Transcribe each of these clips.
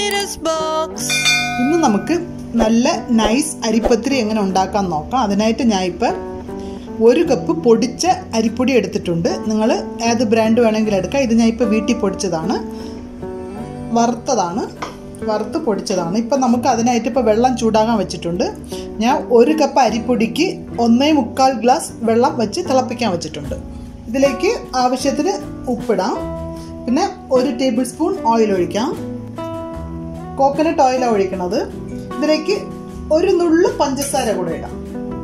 latest box. ഇന്ന് നമുക്ക് നല്ല നൈസ് അരിപ്പത്തിരി എങ്ങനെ ഉണ്ടാക്കാൻ നോക്കാം അതിനായിട്ട് ഞാൻ ഇപ്പം ഒരു കപ്പ് പൊടിച്ച അരിപ്പൊടി എടുത്തിട്ടുണ്ട് നിങ്ങൾ ഏത് ബ്രാൻഡ് വേണമെങ്കിലും എടുക്കാം ഇത് ഞാൻ ഇപ്പോൾ വീട്ടിൽ പൊടിച്ചതാണ് വറുത്തതാണ് വറുത്ത് പൊടിച്ചതാണ് ഇപ്പം നമുക്ക് അതിനായിട്ട് ഇപ്പോൾ വെള്ളം ചൂടാകാൻ വെച്ചിട്ടുണ്ട് ഞാൻ ഒരു കപ്പ് അരിപ്പൊടിക്ക് ഒന്നേ മുക്കാൽ ഗ്ലാസ് വെള്ളം വെച്ച് തിളപ്പിക്കാൻ വെച്ചിട്ടുണ്ട് ഇതിലേക്ക് ആവശ്യത്തിന് ഉപ്പിടാം പിന്നെ ഒരു ടേബിൾ സ്പൂൺ ഓയിൽ ഒഴിക്കാം കോക്കനട്ട് ഓയിലാണ് ഒഴിക്കണത് ഇതിലേക്ക് ഒരു നുള്ളു പഞ്ചസാര കൂടെ ഇടാം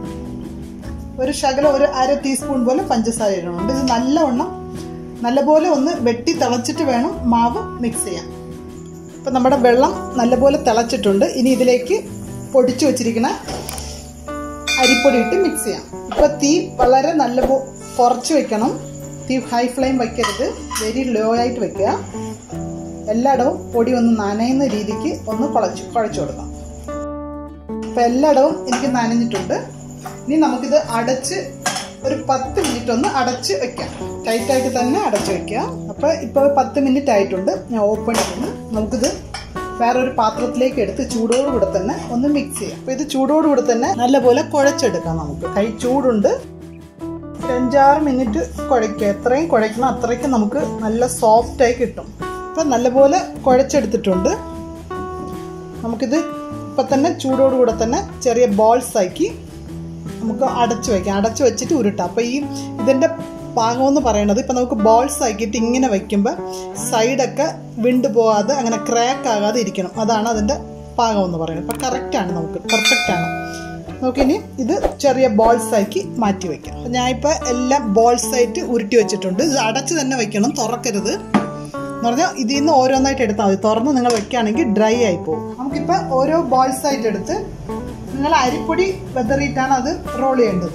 ഒരു ശകലം ഒരു അര ടീസ്പൂൺ പോലെ പഞ്ചസാര ഇടണമുണ്ട് ഇത് നല്ലവണ്ണം നല്ലപോലെ ഒന്ന് വെട്ടി തിളച്ചിട്ട് വേണം മാവ് മിക്സ് ചെയ്യാൻ ഇപ്പം നമ്മുടെ വെള്ളം നല്ലപോലെ തിളച്ചിട്ടുണ്ട് ഇനി ഇതിലേക്ക് പൊടിച്ചു വെച്ചിരിക്കുന്ന അരിപ്പൊടി ഇട്ട് മിക്സ് ചെയ്യാം ഇപ്പോൾ തീ വളരെ നല്ല കുറച്ച് വെക്കണം തീ ഹൈ ഫ്ലെയിം വയ്ക്കരുത് വെരി ലോ ആയിട്ട് വെക്കുക എല്ലായിടവും പൊടി ഒന്ന് നനയുന്ന രീതിക്ക് ഒന്ന് കുഴച്ച് കുഴച്ച് കൊടുക്കാം അപ്പം എല്ലായിടവും എനിക്ക് നനഞ്ഞിട്ടുണ്ട് ഇനി നമുക്കിത് അടച്ച് ഒരു പത്ത് മിനിറ്റ് ഒന്ന് അടച്ച് വെക്കാം ടൈറ്റായിട്ട് തന്നെ അടച്ച് വെക്കുക അപ്പോൾ ഇപ്പോൾ പത്ത് മിനിറ്റ് ആയിട്ടുണ്ട് ഞാൻ ഓപ്പൺ ചെയ്യുന്നു നമുക്കിത് വേറൊരു പാത്രത്തിലേക്ക് എടുത്ത് ചൂടോടുകൂടെ തന്നെ ഒന്ന് മിക്സ് ചെയ്യാം അപ്പോൾ ഇത് ചൂടോടുകൂടെ തന്നെ നല്ലപോലെ കുഴച്ചെടുക്കാം നമുക്ക് കൈ ചൂടുണ്ട് ഒരു അഞ്ചാറ് മിനിറ്റ് കുഴയ്ക്കുക എത്രയും കുഴയ്ക്കണം അത്രയ്ക്ക് നമുക്ക് നല്ല സോഫ്റ്റായി കിട്ടും ഇപ്പം നല്ലപോലെ കുഴച്ചെടുത്തിട്ടുണ്ട് നമുക്കിത് ഇപ്പം തന്നെ ചൂടോടുകൂടെ തന്നെ ചെറിയ ബോൾസ് ആക്കി നമുക്ക് അടച്ചു വയ്ക്കാം അടച്ചു വെച്ചിട്ട് ഉരുട്ടാം അപ്പോൾ ഈ ഇതിൻ്റെ പാകമെന്ന് പറയണത് ഇപ്പം നമുക്ക് ബോൾസ് ആക്കിയിട്ട് ഇങ്ങനെ വയ്ക്കുമ്പോൾ സൈഡൊക്കെ വിണ്ട് പോകാതെ അങ്ങനെ ക്രാക്ക് ആകാതെ ഇരിക്കണം അതാണ് അതിൻ്റെ പാകം എന്ന് പറയുന്നത് അപ്പം കറക്റ്റാണ് നമുക്ക് പെർഫെക്റ്റ് ആണ് നമുക്കിനി ഇത് ചെറിയ ബോൾസ് ആക്കി മാറ്റി വയ്ക്കാം അപ്പം ഞാനിപ്പോൾ എല്ലാം ബോൾസ് ആയിട്ട് ഉരുട്ടി വെച്ചിട്ടുണ്ട് ഇത് അടച്ച് തന്നെ വയ്ക്കണം തുറക്കരുത് എന്ന് പറഞ്ഞാൽ ഇതിൽ നിന്ന് ഓരോന്നായിട്ട് എടുത്താൽ മതി തുറന്ന് നിങ്ങൾ വെക്കുകയാണെങ്കിൽ ഡ്രൈ ആയി പോകും നമുക്കിപ്പോൾ ഓരോ ബോൾസ് ആയിട്ട് എടുത്ത് നിങ്ങൾ അരിപ്പൊടി വെതറിയിട്ടാണ് അത് റോൾ ചെയ്യേണ്ടത്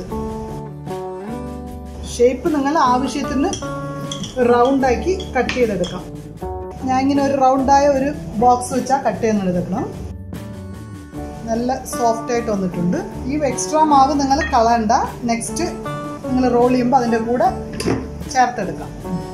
ഷേപ്പ് നിങ്ങൾ ആവശ്യത്തിന് റൗണ്ടാക്കി കട്ട് ചെയ്തെടുക്കാം ഞാൻ ഇങ്ങനെ ഒരു റൗണ്ടായ ഒരു ബോക്സ് വെച്ചാൽ കട്ട് ചെയ്യുന്നത് എടുക്കണം നല്ല സോഫ്റ്റ് ആയിട്ട് വന്നിട്ടുണ്ട് ഈ എക്സ്ട്രാ മാവ് നിങ്ങൾ കളയണ്ട നെക്സ്റ്റ് നിങ്ങൾ റോൾ ചെയ്യുമ്പോൾ അതിൻ്റെ കൂടെ ചേർത്തെടുക്കാം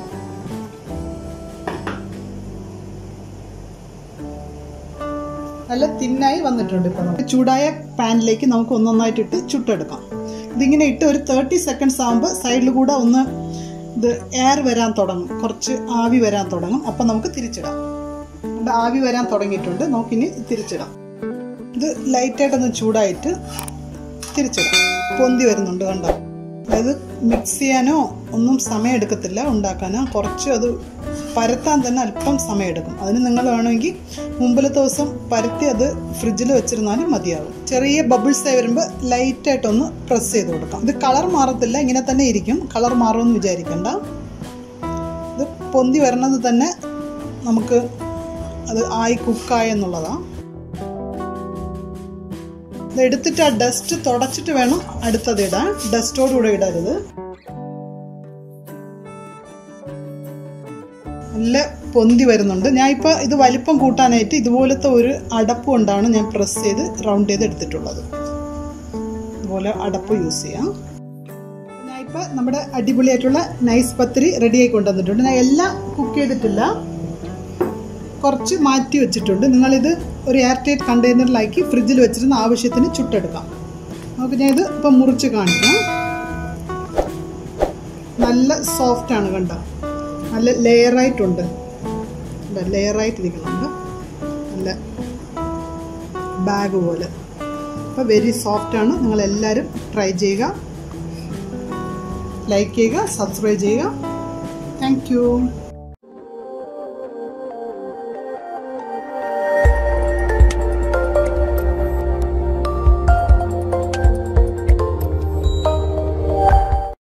നല്ല തിന്നായി വന്നിട്ടുണ്ട് ഇപ്പം നമുക്ക് ചൂടായ പാനിലേക്ക് നമുക്ക് ഒന്നൊന്നായിട്ടിട്ട് ചുട്ടെടുക്കാം ഇതിങ്ങനെ ഇട്ട് ഒരു തേർട്ടി സെക്കൻഡ്സ് ആകുമ്പോൾ സൈഡിൽ കൂടെ ഒന്ന് ഇത് എയർ വരാൻ തുടങ്ങും കുറച്ച് ആവി വരാൻ തുടങ്ങും അപ്പം നമുക്ക് തിരിച്ചിടാം ആവി വരാൻ തുടങ്ങിയിട്ടുണ്ട് നമുക്കിനി തിരിച്ചിടാം ഇത് ലൈറ്റായിട്ടൊന്ന് ചൂടായിട്ട് തിരിച്ചിടാം പൊന്തി വരുന്നുണ്ട് കണ്ടോ അതായത് മിക്സ് ചെയ്യാനോ ഒന്നും സമയം എടുക്കത്തില്ല ഉണ്ടാക്കാനോ കുറച്ച് അത് പരത്താൻ തന്നെ അല്പം സമയം എടുക്കും അതിന് നിങ്ങൾ വേണമെങ്കിൽ മുമ്പിലത്തെ ദിവസം പരത്തി അത് ഫ്രിഡ്ജിൽ വെച്ചിരുന്നാലും മതിയാവും ചെറിയ ബബിൾസ് ആയി വരുമ്പോൾ ലൈറ്റായിട്ടൊന്ന് പ്രസ് ചെയ്ത് കൊടുക്കാം ഇത് കളർ മാറത്തില്ല ഇങ്ങനെ തന്നെ ഇരിക്കും കളർ മാറുമെന്ന് വിചാരിക്കണ്ട ഇത് പൊന്തി വരണത് തന്നെ നമുക്ക് അത് ആയി കുക്കായെന്നുള്ളതാണ് ഇത് എടുത്തിട്ട് ആ ഡസ്റ്റ് തുടച്ചിട്ട് വേണം അടുത്തത് ഇടാൻ ഡസ്റ്റോടുകൂടെ ഇടരുത് നല്ല പൊന്തി വരുന്നുണ്ട് ഞാൻ ഇപ്പോൾ ഇത് വലിപ്പം കൂട്ടാനായിട്ട് ഇതുപോലത്തെ ഒരു അടപ്പ് കൊണ്ടാണ് ഞാൻ പ്രസ് ചെയ്ത് റൗണ്ട് ചെയ്ത് എടുത്തിട്ടുള്ളത് ഇതുപോലെ അടപ്പ് യൂസ് ചെയ്യാം ഞാൻ ഇപ്പോൾ നമ്മുടെ അടിപൊളിയായിട്ടുള്ള നൈസ് പത്തിരി റെഡിയായി കൊണ്ടുവന്നിട്ടുണ്ട് ഞാൻ എല്ലാം കുക്ക് ചെയ്തിട്ടില്ല കുറച്ച് മാറ്റി വെച്ചിട്ടുണ്ട് നിങ്ങളിത് ഒരു എയർ ടൈറ്റ് കണ്ടെയ്നറിലാക്കി ഫ്രിഡ്ജിൽ വെച്ചിരുന്ന ആവശ്യത്തിന് ചുട്ടെടുക്കാം നമുക്ക് ഞാൻ ഇത് ഇപ്പം മുറിച്ച് കാണിക്കാം നല്ല സോഫ്റ്റ് ആണ് കണ്ട നല്ല ലെയറായിട്ടുണ്ട് ലെയറായിട്ടിരിക്കുന്നുണ്ട് നല്ല ബാഗ് പോലെ അപ്പോൾ വെരി സോഫ്റ്റ് ആണ് നിങ്ങളെല്ലാവരും ട്രൈ ചെയ്യുക ലൈക്ക് ചെയ്യുക സബ്സ്ക്രൈബ് ചെയ്യുക താങ്ക്